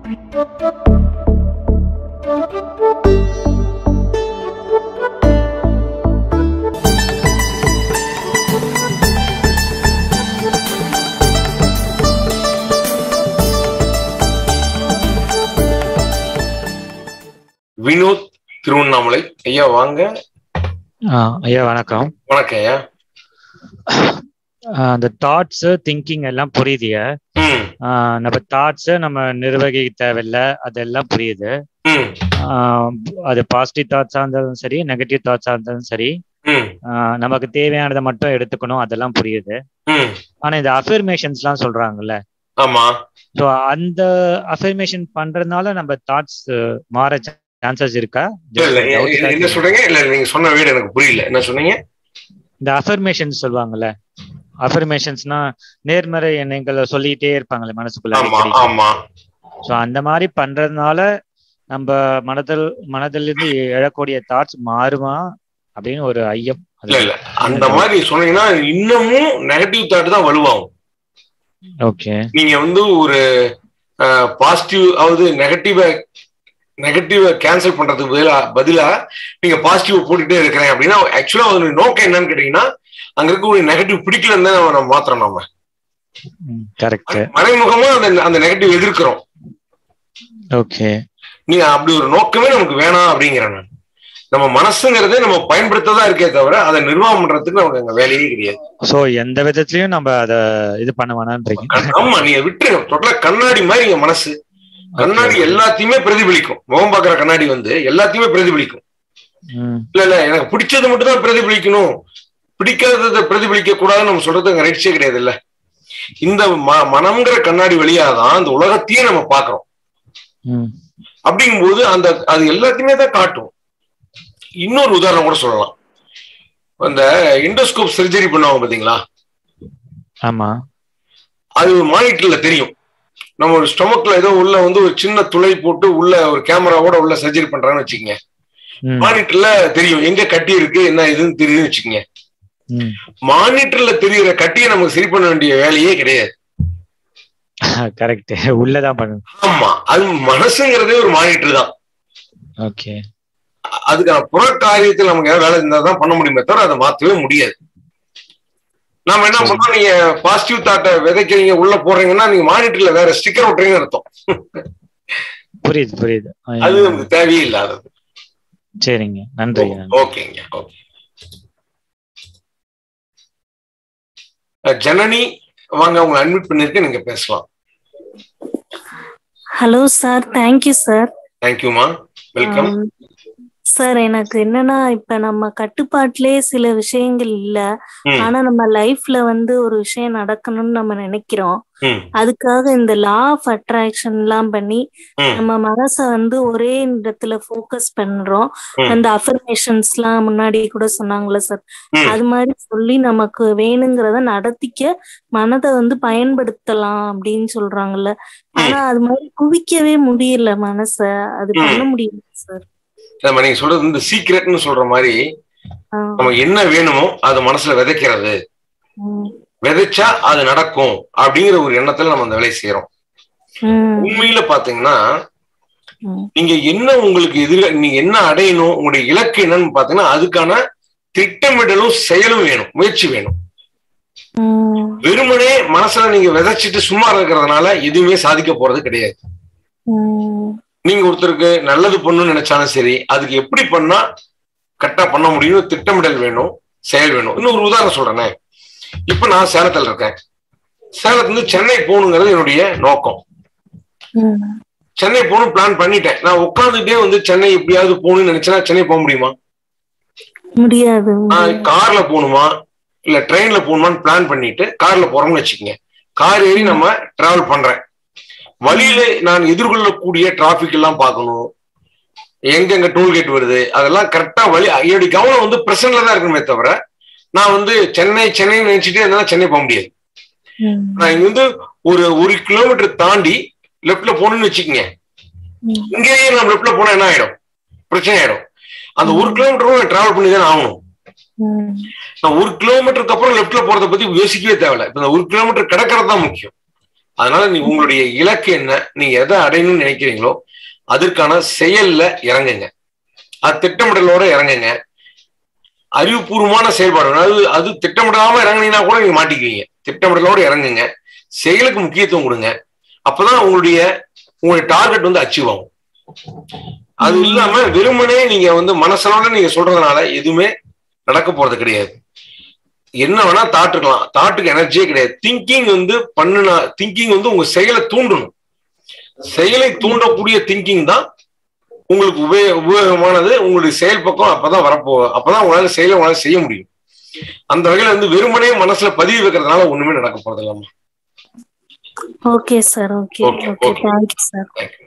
வினோத் திருவண்ணாமலை ஐயா வாங்க ஆ, ஐயா வணக்கம் வணக்கம் ஐயா ஆ, அந்த தாட்ஸ் திங்கிங் எல்லாம் புரியுதுயா ம் ஆ, நம்ம தாட்ஸ் நம்ம நிர்வகிக்க தேவையில்ல அதெல்லாம் புரியுது ம் ஆ, அது பாசிட்டிவ் தாட்ஸா இருந்தாலும் சரி நெகட்டிவ் தாட்ஸா இருந்தாலும் சரி ம் ஆ, நமக்கு தேவையானதை மட்டும் எடுத்துக்கணும் அதெல்லாம் புரியுது ம் ஆனா இந்த அஃபர்மேஷன்ஸ்லாம் சொல்றாங்கல்ல ஆமா ஸோ அந்த அஃபர்மேஷன் பண்றதுனால நம்ம தாட்ஸ் மாற சான்சஸ் இருக்கா இல்ல இல்ல எ- எ- என்ன சொல்றீங்க இல்ல நீங்க சொன்ன வீடு எனக்கு புரியல என்ன சொன்னீங்க இந்த அஃபர்மேஷன்ஸ் சொல்லுவாங்கல்ல அஃபர்மேஷன்ஸ்னா நேர்மறை எண்ணங்களை சொல்லிட்டே இருப்பாங்கல்ல மனசுக்குள்ள ஆமா அடிக்கடி ஆமா ஸோ அந்த மாதிரி பண்றதுனால நம்ம மனதில் மனதிலிருந்து எழக்கூடிய தாட்ஸ் மாறுமா அப்படின்னு ஒரு ஐயம் அது- இல்ல இல்ல அந்த மாதிரி சொன்னீங்கன்னா இன்னமும் நெகட்டிவ் தாட் தான் வலுவாகும் ஓகே நீங்க வந்து ஒரு பாசிட்டிவ் அதாவது நெகட்டிவ நெகட்டிவ கேன்சல் பண்றதுக்கு பதிலா பதிலா நீங்க பாசிட்டிவ் போட்டுட்டே இருக்கிறேன் அப்படின்னா ஆக்சுவலா அதோட நோக்கம் என்னன்னு கேட்டீங்கன்னா அங்க இருக்கக்கூடிய நெகட்டிவ் பிடிக்கலன்னு தான் நம்ம மாத்திரம் நாம கரெக்ட் மறைமுகமா அந்த அந்த நெகட்டிவ் எதிர்க்கிறோம் ஓகே நீங்க அப்படி ஒரு நோக்கமே நமக்கு வேணாம் அப்படிங்கிறேன் நான் நம்ம மனசுங்கிறதே நம்ம பயன்படுத்ததான் இருக்கே தவிர அதை நிர்வாகம் பண்றதுக்கு நமக்கு அங்க வேலையே கிடையாது ஸோ எந்த விதத்துலயும் நம்ம அதை இது பண்ண வேணான்றீங்க கண்- ஆமா நீங்க விட்டுருங்க டோட்டலா கண்ணாடி மாதிரி இங்க மனசு கண்ணாடி Okay. எல்லாத்தையுமே பிரதிபலிக்கும் முகம் பாக்குற கண்ணாடி வந்து எல்லாத்தையுமே பிரதிபலிக்கும் ம், இல்ல இல்ல எனக்கு பிடிச்சது மட்டும் தான் பிரதிபலிக்கணும் பிடிக்காததை பிரதிபலிக்க கூடாதுன்னு நம்ம சொல்றது அங்க ரைட்ஸே கிடையாது இல்ல இந்த ம- மனம்ங்கிற கண்ணாடி வழியாதான் அந்த உலகத்தையே நம்ம பாக்குறோம் ம், அப்படிங்கும்போது அந்த அது எல்லாத்தையுமே தான் காட்டும் இன்னொரு உதாரணம் கூட சொல்லலாம் அந்த இண்டோஸ்கோப் சர்ஜரி பண்ணுவாங்க பாத்தீங்களா ஆமா அது மானிட்டர்ல தெரியும் நம்ம ஒரு ஸ்டொமக்ல ஏதோ உள்ள வந்து ஒரு சின்ன துளை போட்டு உள்ள ஒரு கேமராவோட உள்ள சர்ஜரி பண்றாங்கன்னு வச்சுக்கோங்க ம், மானிட்டர்ல தெரியும் எங்க கட்டி இருக்கு என்ன இதுன்னு தெரியுதுன்னு வச்சுக்கோங்க ம். மானிட்டர்ல தெரியுற கட்டியை நமக்கு சரி பண்ண வேண்டிய வேலையே கிடையாது கரெக்ட் உள்ளதான் பண்ணணும் ஆமா அது மனசுங்கிறதே ஒரு மானிட்டர் தான் ஓகே அதுக்கான புற காரியத்தில் நமக்கு ஏதாவது வேலை இருந்தா தான் பண்ண முடியுமே தவிர அதை மாத்தவே முடியாது நாம என்ன சரி. பண்றோம் நீங்க பாசிட்டிவ் தாட்டை விதைக்கிறீங்க உள்ள போடுறீங்கன்னா நீங்க மானிட்டர்ல வேற ஸ்டிக்கர் விட்டுறீங்கன்னு அர்த்தம் புரியுது புரியுது அது நமக்கு தேவையே இல்லாதது சரிங்க நன்றி நன்றி. ஓகேங்க ஓகே அஹ் ஜனனி வாங்க உங்களை அட்மிட் பண்ணிருக்கேன் நீங்க பேசலாம் ஹலோ சார் தேங்க்யூ சார் தேங்க்யூமா வெல்கம் சார் எனக்கு என்னன்னா இப்ப நம்ம கட்டுப்பாட்டிலே சில விஷயங்கள் இல்ல ம். ஆனா நம்ம லைஃப்ல வந்து ஒரு விஷயம் நடக்கணும்னு நம்ம நினைக்கிறோம் ம். அதுக்காக இந்த லா ஆஃப் அட்ராக்ஷன் எல்லாம் பண்ணி ம். நம்ம மனச வந்து ஒரே இடத்துல ஃபோக்கஸ் பண்றோம் ம். அந்த அஃபர்மேஷன்ஸ் எல்லாம் முன்னாடி கூட சொன்னாங்கல்ல சார் ம். அது மாதிரி சொல்லி நமக்கு வேணுங்கிறத நடத்திக்க மனதை வந்து பயன்படுத்தலாம் அப்படின்னு சொல்றாங்கல்ல ஆனா அது மாதிரி குவிக்கவே முடியல மனச அது ம். பண்ண முடியல சார் நம்ம நீங்க சொல்றது இந்த சீக்ரெட்னு சொல்ற மாதிரி ஆ, நமக்கு என்ன வேணுமோ அது மனசுல விதைக்கிறது ம், விதைச்சா அது நடக்கும் அப்படிங்கிற ஒரு எண்ணத்துல நம்ம அந்த வேலையை செய்யறோம் ம், உண்மையில பாத்தீங்கன்னா ம், நீங்க என்ன உங்களுக்கு எதிர நீங்க என்ன அடையணும் உங்களுடைய இலக்கு என்னன்னு பாத்தீங்கன்னா அதுக்கான திட்டமிடலும் செயலும் வேணும் முயற்சி வேணும் ம், வெறுமனே மனசுல நீங்க விதைச்சிட்டு சும்மா இருக்கிறதுனால எதுவுமே சாதிக்க போறது கிடையாது ம், நீங்க ஒருத்தருக்கு நல்லது பண்ணணும்னு நினைச்சாலும் சரி அதுக்கு எப்படி பண்ணா கரெக்டா பண்ண முடியும் திட்டமிடல் வேணும் செயல் வேணும் இன்னும் ஒரு உதாரணம் சொல்றேனே இப்ப நான் சேலத்துல இருக்கேன் சேலத்துல இருந்து சென்னை போகணுங்கிறது என்னுடைய நோக்கம் ம். சென்னை போகணும் பிளான் பண்ணிட்டேன் நான் உட்காந்துட்டே வந்து சென்னை எப்படியாவது போகணும்னு நினைச்சேன்னா சென்னை போக முடியுமா முடியாது நான் கார்ல போகணுமா இல்ல ட்ரெயின்ல போகணுமான்னு பிளான் பண்ணிட்டு கார்ல போறோம்னு வச்சுக்கோங்க கார் ஏறி நம்ம டிராவல் பண்றேன் வழியில நான் எதிர்கொள்ளக்கூடிய டிராபிக் எல்லாம் பார்க்கணும் எங்கெங்க டோல்கேட் வருது அதெல்லாம் கரெக்டா வழி என்னுடைய கவனம் வந்து பிரசன்ட்ல தான் இருக்கணுமே தவிர நான் வந்து சென்னை சென்னை நினைச்சிட்டே இருந்தா சென்னை போக முடியாது ம், நான் இங்க வந்து ஒரு ஒரு கிலோமீட்டர் தாண்டி லெப்ட்ல போகணும்னு வச்சுக்கோங்க ம். இங்கேயே நம்ம லெப்ட்ல போனா என்ன ஆயிடும் பிரச்சனை ஆயிடும் அந்த ஒரு கிலோமீட்டரும் டிராவல் பண்ணி தானே ஆகணும் ம், நான் ஒரு கிலோமீட்டருக்கு அப்புறம் லெப்ட்ல போறத பத்தி யோசிக்கவே தேவையில்ல இப்ப இந்த ஒரு கிலோமீட்டர் கிடக்கிறது தான் முக்கியம் அதனால நீ உங்களுடைய இலக்கு என்ன நீங்க எதை அடையணும்னு நினைக்கிறீங்களோ அதற்கான செயல்ல இறங்குங்க அது திட்டமிடலோட இறங்குங்க அறிவுபூர்வமான செயல்பாடு அதாவது அது திட்டமிடாம இறங்குனீங்கன்னா கூட நீங்க மாட்டிக்குவீங்க திட்டமிடலோட இறங்குங்க செயலுக்கு முக்கியத்துவம் கொடுங்க அப்பதான் உங்களுடைய உங்களுடைய டார்கெட் வந்து அச்சீவ் ஆகும் அது இல்லாம வெறுமனே நீங்க வந்து மனசளவுல நீங்க சொல்றதுனால எதுவுமே நடக்க போறது கிடையாது என்ன வேணா தாட் இருக்கலாம் தாட்டுக்கு எனர்ஜியே கிடையாது திங்கிங் வந்து பண்ணுனா திங்கிங் வந்து உங்க செயலை தூண்டணும் செயலை தூண்டக்கூடிய திங்கிங் தான் உங்களுக்கு உபயோக உபயோகமானது உங்களுடைய செயல் பக்கம் அப்பதான் வரப்போ அப்பதான் உங்களால செயலை உங்களால செய்ய முடியும் அந்த வகையில வந்து வெறுமனே மனசுல பதிவு வைக்கிறதுனால ஒண்ணுமே நடக்க போறது இல்லாம okay sir okay Okay, okay okay. Thank you sir Thank you.